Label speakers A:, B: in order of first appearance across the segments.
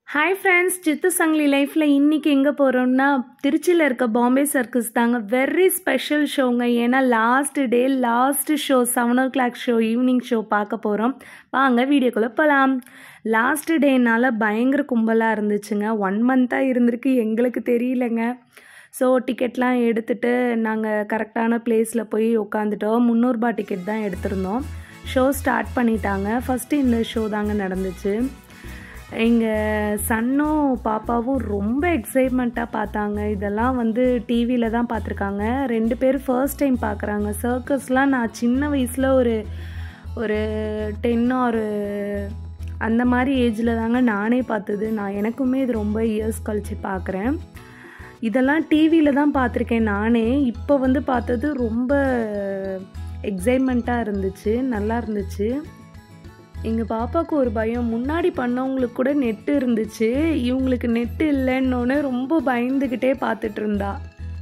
A: hi friends சித்து சங்கிலி லைஃப்பில் இன்றைக்கி எங்கே போகிறோம்னா திருச்சியில் இருக்க பாம்பே சர்க்கஸ் தாங்க வெரி ஸ்பெஷல் ஷோங்க ஏன்னா last day last show seven o'clock show evening show பார்க்க போகிறோம் வாங்க வீடியோக்குள்ளே போகலாம் லாஸ்ட் டேனால பயங்கர கும்பலாக இருந்துச்சுங்க ஒன் மந்த்தாக இருந்திருக்கு எங்களுக்கு தெரியலங்க ஸோ டிக்கெட்லாம் எடுத்துகிட்டு நாங்கள் கரெக்டான பிளேஸில் போய் உட்காந்துட்டோம் முந்நூறுபா டிக்கெட் தான் எடுத்திருந்தோம் ஷோ ஸ்டார்ட் பண்ணிட்டாங்க ஃபஸ்ட்டு இந்த ஷோ தாங்க நடந்துச்சு எங்கள் சன்னும் பாப்பாவும் ரொம்ப எக்ஸைட்மெண்ட்டாக பார்த்தாங்க இதெல்லாம் வந்து டிவியில் தான் பார்த்துருக்காங்க ரெண்டு பேர் ஃபர்ஸ்ட் டைம் பார்க்குறாங்க சர்க்கஸ்லாம் நான் சின்ன வயசில் ஒரு ஒரு டென் ஒரு அந்த மாதிரி ஏஜில் தாங்க நானே பார்த்தது நான் எனக்குமே இது ரொம்ப இயர்ஸ் கழித்து பார்க்குறேன் இதெல்லாம் டிவியில் தான் பார்த்துருக்கேன் நானே இப்போ வந்து பார்த்தது ரொம்ப எக்ஸைட்மெண்ட்டாக இருந்துச்சு நல்லா இருந்துச்சு எங்கள் பாப்பாவுக்கு ஒரு பயம் முன்னாடி பண்ணவங்களுக்கு கூட நெட்டு இருந்துச்சு இவங்களுக்கு நெட்டு இல்லைன்னொன்னே ரொம்ப பயந்துக்கிட்டே பார்த்துட்டு இருந்தா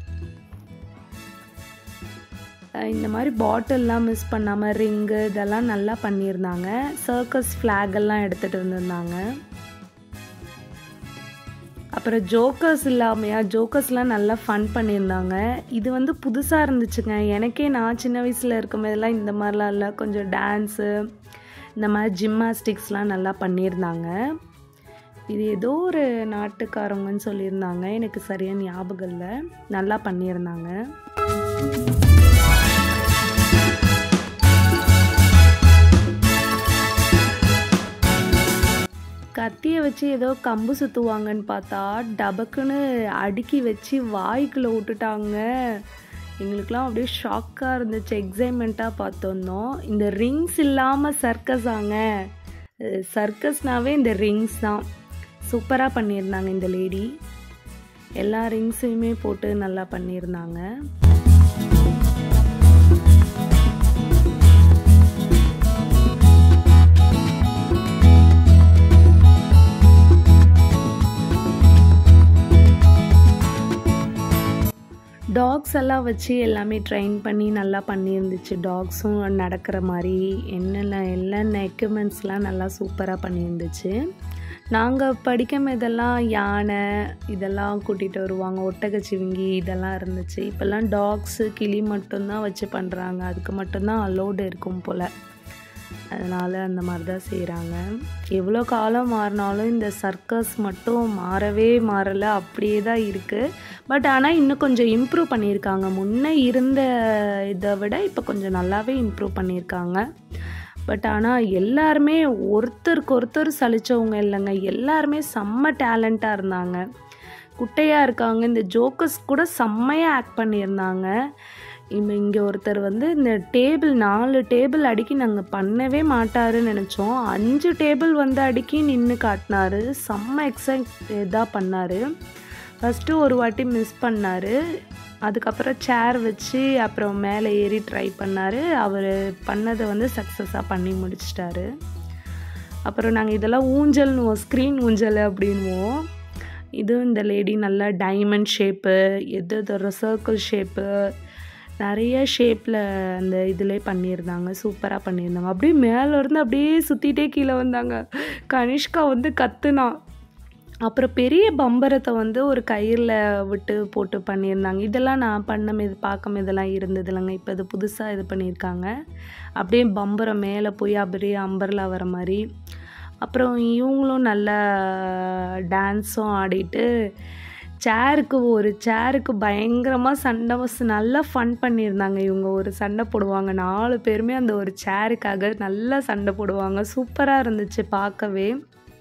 A: இந்த மாதிரி பாட்டில்லாம் மிஸ் பண்ணாமல் ரிங்கு இதெல்லாம் நல்லா பண்ணியிருந்தாங்க சர்க்கஸ் ஃப்ளாகெல்லாம் எடுத்துகிட்டு இருந்திருந்தாங்க அப்புறம் ஜோக்கர்ஸ் இல்லாமையா ஜோக்கர்ஸ்லாம் நல்லா ஃபன் பண்ணியிருந்தாங்க இது வந்து புதுசாக இருந்துச்சுங்க எனக்கே நான் சின்ன வயசில் இருக்கும் போதெல்லாம் இந்த மாதிரிலாம் இல்லை கொஞ்சம் டான்ஸு இந்த மாதிரி ஜிம்மாஸ்டிக்ஸ்லாம் நல்லா பண்ணியிருந்தாங்க இது ஏதோ ஒரு நாட்டுக்காரங்கன்னு சொல்லியிருந்தாங்க எனக்கு சரியாக ஞாபகம் இல்லை நல்லா பண்ணியிருந்தாங்க கத்தியை வச்சு ஏதோ கம்பு சுற்றுவாங்கன்னு பார்த்தா டபக்குன்னு அடுக்கி வச்சு வாய்க்குள்ளே விட்டுட்டாங்க எங்களுக்கெலாம் அப்படியே ஷாக்காக இருந்துச்சு எக்ஸைட்மெண்ட்டாக பார்த்தோன்னோம் இந்த ரிங்ஸ் இல்லாமல் சர்க்கஸ் ஆங்க சர்க்கஸ்னாவே இந்த ரிங்ஸ் தான் சூப்பராக பண்ணியிருந்தாங்க இந்த லேடி எல்லா ரிங்ஸையுமே போட்டு நல்லா பண்ணியிருந்தாங்க டாக்ஸ் எல்லாம் வச்சு எல்லாமே ட்ரெயின் பண்ணி நல்லா பண்ணியிருந்துச்சு டாக்ஸும் நடக்கிற மாதிரி என்னென்ன என்னென்ன எக்யூப்மெண்ட்ஸ்லாம் நல்லா சூப்பராக பண்ணியிருந்துச்சு நாங்கள் படிக்கும் இதெல்லாம் யானை இதெல்லாம் கூட்டிகிட்டு வருவாங்க ஒட்டகச்சிவிங்கி இதெல்லாம் இருந்துச்சு இப்போல்லாம் டாக்ஸு கிளி மட்டும்தான் வச்சு பண்ணுறாங்க அதுக்கு மட்டும்தான் அலோடு இருக்கும் போல் அதனால் அந்த மாதிரி தான் செய்கிறாங்க எவ்வளோ காலம் மாறினாலும் இந்த சர்க்கஸ் மட்டும் மாறவே மாறலை அப்படியே தான் இருக்குது பட் ஆனால் இன்னும் கொஞ்சம் இம்ப்ரூவ் பண்ணியிருக்காங்க முன்னே இருந்த இதை விட இப்போ கொஞ்சம் நல்லாவே இம்ப்ரூவ் பண்ணியிருக்காங்க பட் ஆனால் எல்லாருமே ஒருத்தருக்கு ஒருத்தர் சலித்தவங்க இல்லைங்க எல்லாருமே செம்ம டேலண்ட்டாக இருந்தாங்க குட்டையாக இருக்காங்க இந்த ஜோக்கர்ஸ் கூட செம்மையாக ஆக்ட் பண்ணியிருந்தாங்க இப்போ இங்கே ஒருத்தர் வந்து இந்த டேபிள் நாலு டேபிள் அடுக்கி நாங்கள் பண்ணவே மாட்டாருன்னு நினச்சோம் அஞ்சு டேபிள் வந்து அடுக்கி நின்று காட்டினாரு செம்ம எக்ஸைட் இதாக பண்ணார் ஃபஸ்ட்டு ஒரு வாட்டி மிஸ் பண்ணார் அதுக்கப்புறம் சேர் வச்சு அப்புறம் மேலே ஏறி ட்ரை பண்ணார் அவர் பண்ணதை வந்து சக்ஸஸாக பண்ணி முடிச்சிட்டாரு அப்புறம் நாங்கள் இதெல்லாம் ஊஞ்சல்னுவோம் ஸ்க்ரீன் ஊஞ்சல் அப்படின்வோம் இதுவும் இந்த லேடி நல்லா டைமண்ட் ஷேப்பு எது எது சர்க்கிள் ஷேப்பு நிறைய ஷேப்பில் அந்த இதில் பண்ணியிருந்தாங்க சூப்பராக பண்ணியிருந்தாங்க அப்படியே மேலேருந்து அப்படியே சுற்றிட்டே கீழே வந்தாங்க கனிஷ்கா வந்து கத்துனா அப்புறம் பெரிய பம்பரத்தை வந்து ஒரு கயிறில் விட்டு போட்டு பண்ணியிருந்தாங்க இதெல்லாம் நான் பண்ண இது பார்க்க இதெல்லாம் இருந்தது இல்லைங்க இப்போ இது புதுசாக இது பண்ணியிருக்காங்க அப்படியே பம்பரம் மேலே போய் அப்படியே அம்பர்லா வர மாதிரி அப்புறம் இவங்களும் நல்லா டான்ஸும் ஆடிட்டு சேருக்கு ஒரு சேருக்கு பயங்கரமாக சண்டை நல்லா ஃபன் பண்ணியிருந்தாங்க இவங்க ஒரு சண்டை போடுவாங்க நாலு பேருமே அந்த ஒரு சேருக்காக நல்லா சண்டை போடுவாங்க சூப்பராக இருந்துச்சு பார்க்கவே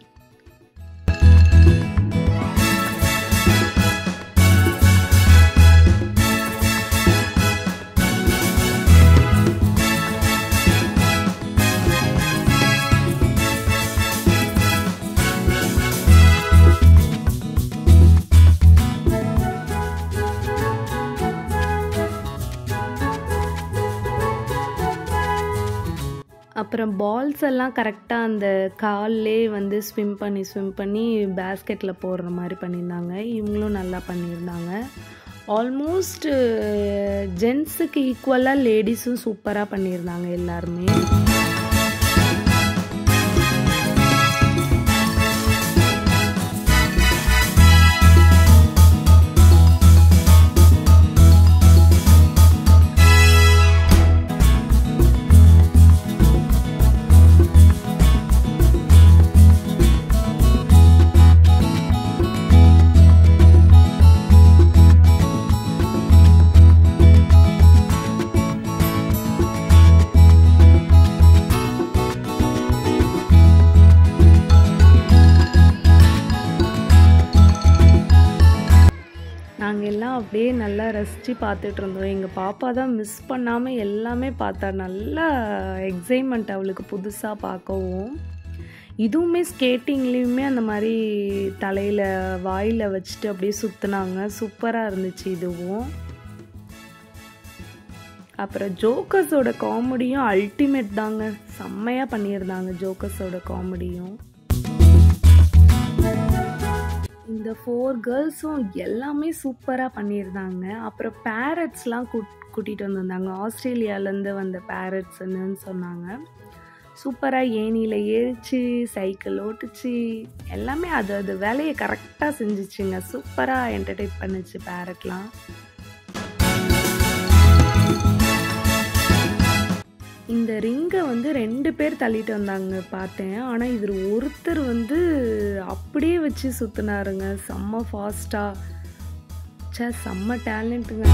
A: அப்புறம் பால்ஸ் எல்லாம் கரெக்டாக அந்த கால்லே வந்து ஸ்விம் பண்ணி ஸ்விம் பண்ணி பேஸ்கெட்டில் போடுற மாதிரி பண்ணியிருந்தாங்க இவங்களும் நல்லா பண்ணியிருந்தாங்க ஆல்மோஸ்ட் ஜென்ஸுக்கு ஈக்குவலாக லேடிஸும் சூப்பராக பண்ணியிருந்தாங்க எல்லாருமே ரசித்து பார்த்துட்டு இருந்தோம் எங்கள் பாப்பா தான் மிஸ் பண்ணாமல் எல்லாமே பார்த்தா நல்லா எக்ஸைட்மெண்ட் அவளுக்கு புதுசாக பார்க்கவும் இதுவுமே ஸ்கேட்டிங்லேயுமே அந்த மாதிரி தலையில் வாயில் வச்சுட்டு அப்படியே சுற்றுனாங்க சூப்பராக இருந்துச்சு இதுவும் அப்புறம் ஜோக்கர்ஸோட காமெடியும் அல்டிமேட் தாங்க செம்மையாக பண்ணியிருந்தாங்க ஜோக்கர்ஸோட காமெடியும் இந்த ஃபோர் கேர்ள்ஸும் எல்லாமே சூப்பராக பண்ணியிருந்தாங்க அப்புறம் பேரட்ஸ்லாம் கூட் கூட்டிகிட்டு வந்திருந்தாங்க ஆஸ்திரேலியாவிலேருந்து வந்த பேரட்ஸ்ன்னு சொன்னாங்க சூப்பராக ஏனியில் ஏறிச்சு சைக்கிள் ஓட்டுச்சு எல்லாமே அது அது வேலையை கரெக்டாக செஞ்சிச்சுங்க சூப்பராக என்டர்டெயின் பண்ணுச்சு பேரட்லாம் இந்த ரிங்கை வந்து ரெண்டு பேர் தள்ளிட்டு வந்தாங்க பார்த்தேன் ஆனால் இவர் ஒருத்தர் வந்து அப்படியே வச்சு சுற்றினாருங்க செம்ம ஃபாஸ்ட்டாக சே செம்ம டேலண்ட்டுங்க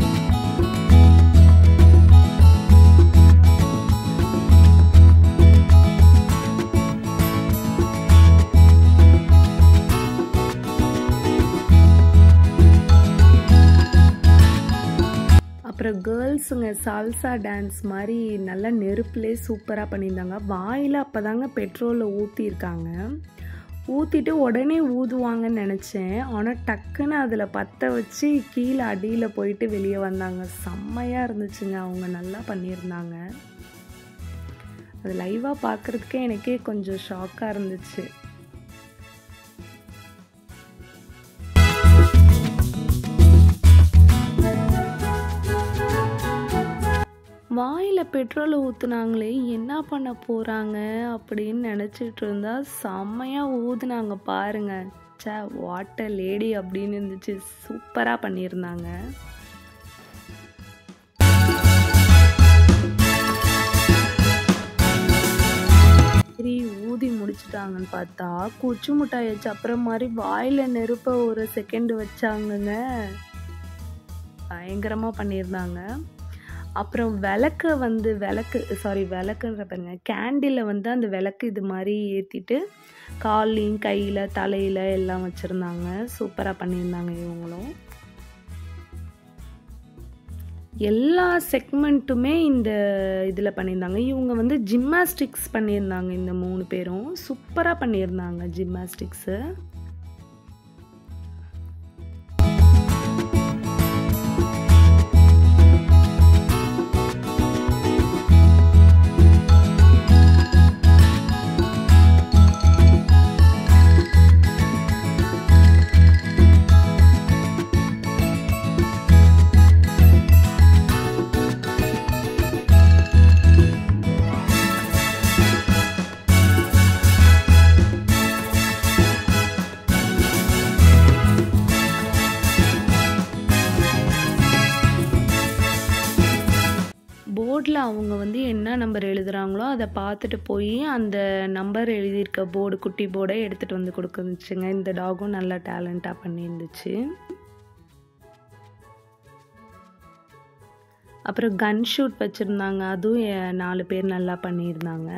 A: அப்புறம் கேர்ள்ஸுங்க சால்சா டான்ஸ் மாதிரி நல்லா நெருப்புலே சூப்பராக பண்ணியிருந்தாங்க வாயில் அப்போ தாங்க பெட்ரோலை ஊற்றிருக்காங்க ஊற்றிட்டு உடனே ஊதுவாங்கன்னு நினச்சேன் ஆனால் டக்குன்னு அதில் பற்ற வச்சு கீழே அடியில் போயிட்டு வெளியே வந்தாங்க செம்மையாக இருந்துச்சுங்க அவங்க நல்லா பண்ணியிருந்தாங்க அது லைவாக பார்க்குறதுக்கே எனக்கே கொஞ்சம் ஷாக்காக இருந்துச்சு வாயில் பெட்ரோலை ஊற்றுனாங்களே என்ன பண்ண போகிறாங்க அப்படின்னு நினச்சிட்டு இருந்தா செம்மையாக ஊதுனாங்க பாருங்க சே வாட்டர் லேடி அப்படின்னு இருந்துச்சு சூப்பராக பண்ணியிருந்தாங்க சரி ஊதி முடிச்சிட்டாங்கன்னு பார்த்தா குச்சி மிட்டாய் வச்சு அப்புறம் மாதிரி வாயில் நெருப்ப ஒரு செகண்ட் வச்சாங்கங்க பயங்கரமாக பண்ணியிருந்தாங்க அப்புறம் விளக்க வந்து விளக்கு சாரி விளக்குன்ற பாருங்க கேண்டிலில் வந்து அந்த விளக்கு இது மாதிரி ஏற்றிட்டு கால்லையும் கையில் தலையில் எல்லாம் வச்சுருந்தாங்க சூப்பராக பண்ணியிருந்தாங்க இவங்களும் எல்லா செக்மெண்ட்டுமே இந்த இதில் பண்ணியிருந்தாங்க இவங்க வந்து ஜிம்னாஸ்டிக்ஸ் பண்ணியிருந்தாங்க இந்த மூணு பேரும் சூப்பராக பண்ணியிருந்தாங்க ஜிம்னாஸ்டிக்ஸு போர்டில் அவங்க வந்து என்ன நம்பர் எழுதுகிறாங்களோ அதை பார்த்துட்டு போய் அந்த நம்பர் எழுதியிருக்க போர்டு குட்டி போர்டை எடுத்துகிட்டு வந்து கொடுக்குச்சுங்க இந்த டாகும் நல்லா டேலண்ட்டாக பண்ணியிருந்துச்சு அப்புறம் கன் ஷூட் வச்சுருந்தாங்க அதுவும் நாலு பேர் நல்லா பண்ணியிருந்தாங்க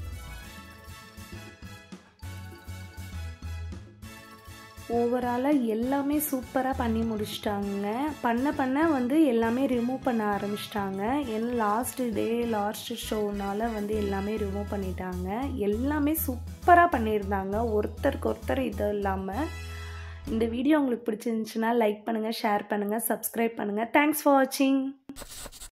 A: ஓவராலாக எல்லாமே சூப்பராக பண்ணி முடிச்சிட்டாங்க பண்ண பண்ண வந்து எல்லாமே ரிமூவ் பண்ண ஆரம்பிச்சிட்டாங்க ஏன்னா லாஸ்ட் டே லாஸ்ட் ஷோனால வந்து எல்லாமே ரிமூவ் பண்ணிட்டாங்க எல்லாமே சூப்பராக பண்ணியிருந்தாங்க ஒருத்தருக்கு ஒருத்தர் இது இல்லாமல் இந்த வீடியோ உங்களுக்கு பிடிச்சிருந்துச்சுன்னா லைக் பண்ணுங்கள் ஷேர் பண்ணுங்கள் சப்ஸ்கிரைப் பண்ணுங்கள் தேங்க்ஸ் ஃபார் வாட்சிங்